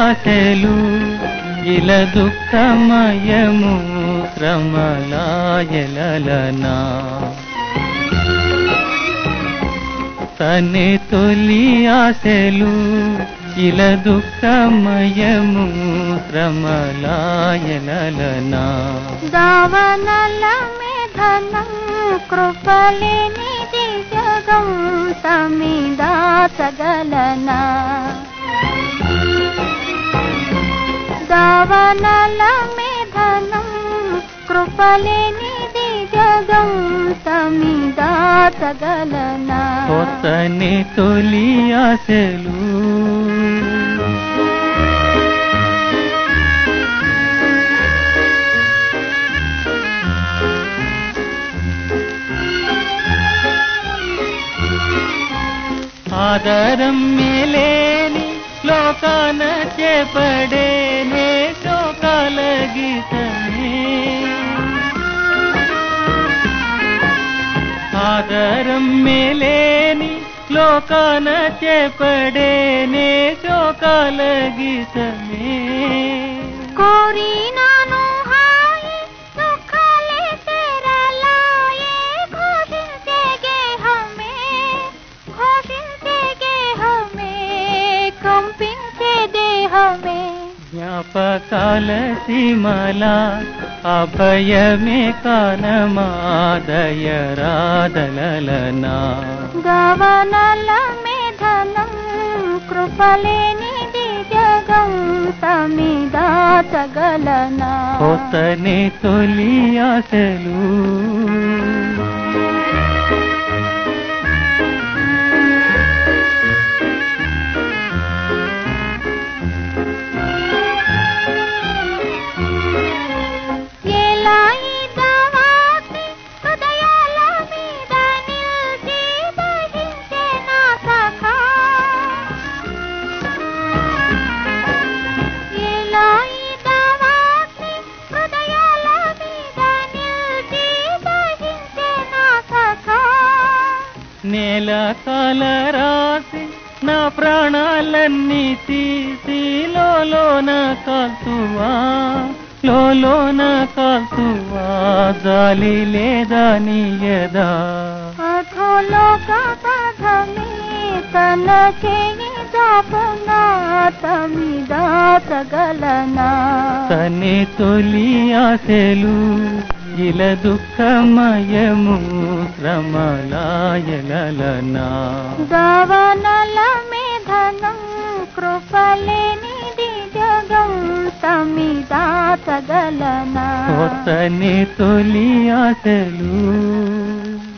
ఆశలు ఇల దుఃఖమయము శ్రమలాయలనా తనే తొలి ఆశలు ఇల దుఃఖమయము శ్రమలాయలనా దావనల ధనం కృపలేనిది జగం తమిదాచగలనా దావనల ధనం కృపలేనిది జగం తమిదాచగలనా కొత్తని తొలి ఆశలు ఆదరం మేలేని లోకాన చేపడేనే శోకాల గీతమే ఆదరం మేలేని లోకాన చేపడేనే శోకాల గీతమే కోరినాను హాయి దుఃఖాలే తెరలాయే ఘోషించేగే హమే ఘోషించే గేహమే కంపించే దేహమే జ్ఞాపకాల సీమల అభయమే కానమాదయరాదలనా గవనల మేధనం కృపలేనిది జగం తమిదాచగలనా కొత్తని తొలి ఆశలు ఎలా ఈ దావాసి హృదయాల మీద నిలిచి దహించే నా సఖా ఎలా ఈ దావాసి హృదయాల మీద నిలిచి దహించే నా సఖా నేల కాల రాసి నా ప్రాణాలన్నీ తీసి లోన కాల్తువా లోన కాల్తువా జాలి లేదా నీయదా అధోలోక పదమే తన చేయి జాపునా తమిదాచగలనా తని తొలి ఆశలు ఇల దుఃఖమయము శ్రమలాయలనా దావనల మేధనం కృపలేనిది జగం తమిదాచగలనా కొత్తని తొలి ఆశలు